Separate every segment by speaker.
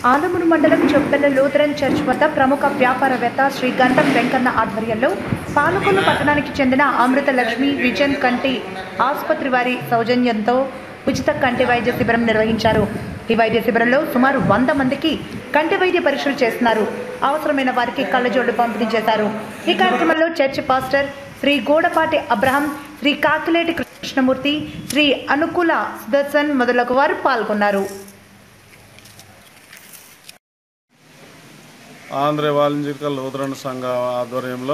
Speaker 1: ఆలమూరు మండలం చొప్పెల Lutheran church వద్ద ప్రముఖ వ్యాపారవేత్త శ్రీ గంటం వెంకన్న ఆధ్వర్యంలో పాలకొల్లు పట్టణానికి చెందిన అమృత లక్ష్మి విజన్ కంటి ఆసుపత్రి వారి సౌజన్యంతో ఉచిత కంటి వైద్య శిబిరం నిర్వహించారు ఈ వైద్య శిబిరంలో సుమారు వంద మందికి కంటి వైద్య పరీక్షలు చేస్తున్నారు అవసరమైన వారికి కళ్ళజోళ్లు పంపిణీ చేశారు ఈ కార్యక్రమంలో చర్చ్ పాస్టర్ శ్రీ గూడపాటి అబ్రహం శ్రీ కాకిలేటి కృష్ణమూర్తి శ్రీ అనుకూల సుదర్శన్ మొదలగు వారు పాల్గొన్నారు
Speaker 2: ఆంధ్ర వాలంటీర్ల లూథరన్ సంఘ ఆధ్వర్యంలో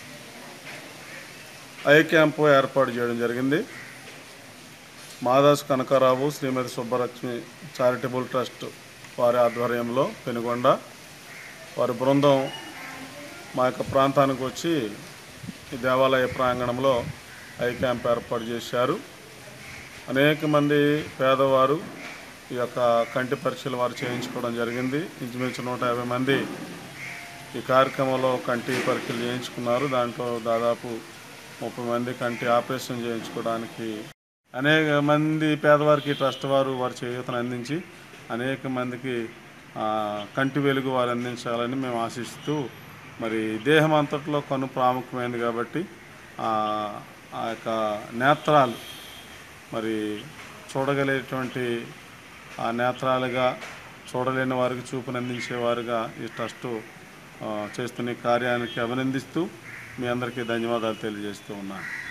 Speaker 2: ఐ క్యాంపు ఏర్పాటు చేయడం జరిగింది మాదాస్ కనకారావు శ్రీమతి సుబ్బలక్ష్మి చారిటబుల్ ట్రస్ట్ వారి ఆధ్వర్యంలో పెనుగొండ వారి బృందం మా యొక్క ప్రాంతానికి వచ్చి ఈ దేవాలయ ప్రాంగణంలో ఐ క్యాంప్ ఏర్పాటు చేశారు అనేక మంది పేదవారు ఈ యొక్క కంటి పరీక్షలు వారు చేయించుకోవడం జరిగింది ఇంచుమించు నూట యాభై మంది ఈ కార్యక్రమంలో కంటి పరీక్షలు చేయించుకున్నారు దాంట్లో దాదాపు ముప్పై మంది కంటి ఆపరేషన్ చేయించుకోవడానికి అనేక మంది పేదవారికి ట్రస్ట్ వారు వారి చేయూతను అందించి అనేక మందికి ఆ, కంటి వెలుగు వారు అందించాలని మేము ఆశిస్తూ మరి దేహం అంతట్లో కను ప్రాముఖ్యమైనది కాబట్టి ఆ ఆ యొక్క నేత్రాలు మరి చూడగలిగేటువంటి ఆ నేత్రాలుగా చూడలేని వారికి చూపునందించేవారుగా ఈ ట్రస్టు ఆ, చేస్తున్న ఈ కార్యానికి అభినందిస్తూ మీ అందరికీ ధన్యవాదాలు తెలియజేస్తూ ఉన్నాను